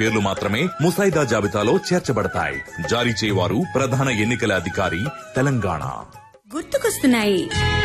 పేర్లు మాత్రమే ముసాయిదా జాబితాలో చేర్చబడతాయి జారీ చేయవారు ప్రధాన ఎన్నికల అధికారి తెలంగాణ గుర్తుకొస్తున్నాయి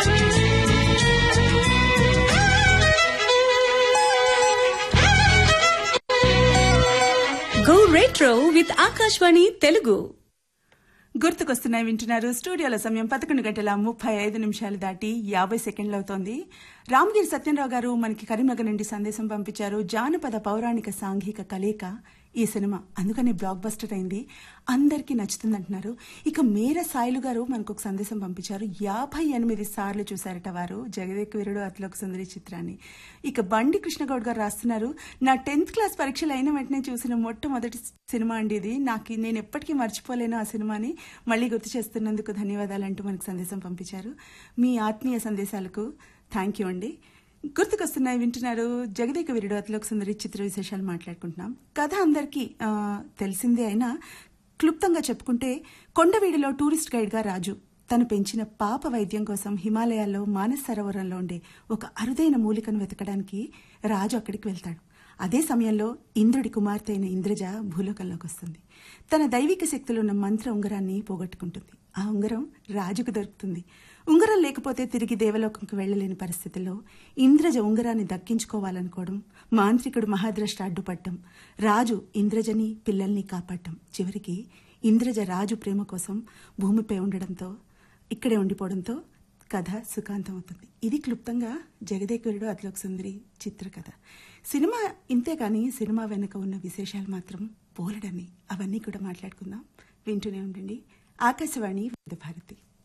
go retro with Akashvani Telugu గుర్తుకొస్తున్నాయి వింటున్నారు స్టూడియోలో సమయం పదకొండు గంటల ముప్పై ఐదు నిమిషాలు దాటి యాభై సెకండ్లు అవుతోంది రామగిరి సత్యనరావు గారు మనకి కరీంనగర్ నుండి సందేశం పంపించారు జానపద పౌరాణిక సాంఘిక కలయిక ఈ సినిమా అందుకని బ్లాక్ బస్టర్ అయింది అందరికీ నచ్చుతుంది అంటున్నారు ఇక మేర సాయిలు గారు మనకు ఒక సందేశం పంపించారు యాభై ఎనిమిది సార్లు చూశారట వారు జగదేక్ వీరుడు అతిలోక సుందరి చిత్రాన్ని ఇక బండి కృష్ణగౌడ్ గారు రాస్తున్నారు నా టెన్త్ క్లాస్ పరీక్షలు అయిన వెంటనే చూసిన మొట్టమొదటి సినిమా అండి ఇది నాకు నేను ఎప్పటికీ మర్చిపోలేను ఆ సినిమాని మళ్ళీ గుర్తు చేస్తున్నందుకు ధన్యవాదాలు అంటూ మనకు సందేశం పంపించారు మీ ఆత్మీయ సందేశాలకు థ్యాంక్ యూ అండి గుర్తుకొస్తున్నాయి వింటున్నారు జగదేక వీరుడు అతిలోక సుందరి చిత్ర విశేషాలు మాట్లాడుకుంటున్నాం కథ అందరికీ ఆ, తెలిసిందే అయినా క్లుప్తంగా చెప్పుకుంటే కొండవీడిలో టూరిస్ట్ గైడ్గా రాజు తను పెంచిన పాప వైద్యం కోసం హిమాలయాల్లో మానస్ సరోవరంలో ఉండే ఒక అరుదైన మూలికను వెతకడానికి రాజు అక్కడికి వెళ్తాడు అదే సమయంలో ఇంద్రుడి కుమార్తె అయిన ఇంద్రజ భూలోకంలోకి వస్తుంది తన దైవిక శక్తులున్న మంత్ర ఉంగరాన్ని పోగొట్టుకుంటుంది ఆ ఉంగరం రాజుకు దొరుకుతుంది ఉంగరం లేకపోతే తిరిగి దేవలోకంకు వెళ్లలేని పరిస్థితుల్లో ఇంద్రజ ఉంగరాన్ని దక్కించుకోవాలనుకోవడం మాంత్రికుడు మహాద్రష్ట అడ్డుపడ్డం రాజు ఇంద్రజని పిల్లల్ని కాపాడటం చివరికి ఇంద్రజ రాజు ప్రేమ కోసం భూమిపై ఉండడంతో ఇక్కడే ఉండిపోవడంతో కథ సుఖాంతం అవుతుంది ఇది క్లుప్తంగా జగదేకురుడు అతిలోక సుందరి చిత్రకథ సినిమా ఇంతే కానీ సినిమా వెనుక ఉన్న విశేషాలు మాత్రం పోలడని అవన్నీ కూడా మాట్లాడుకుందాం వింటూనే ఉండండి ఆకాశవాణి భారతి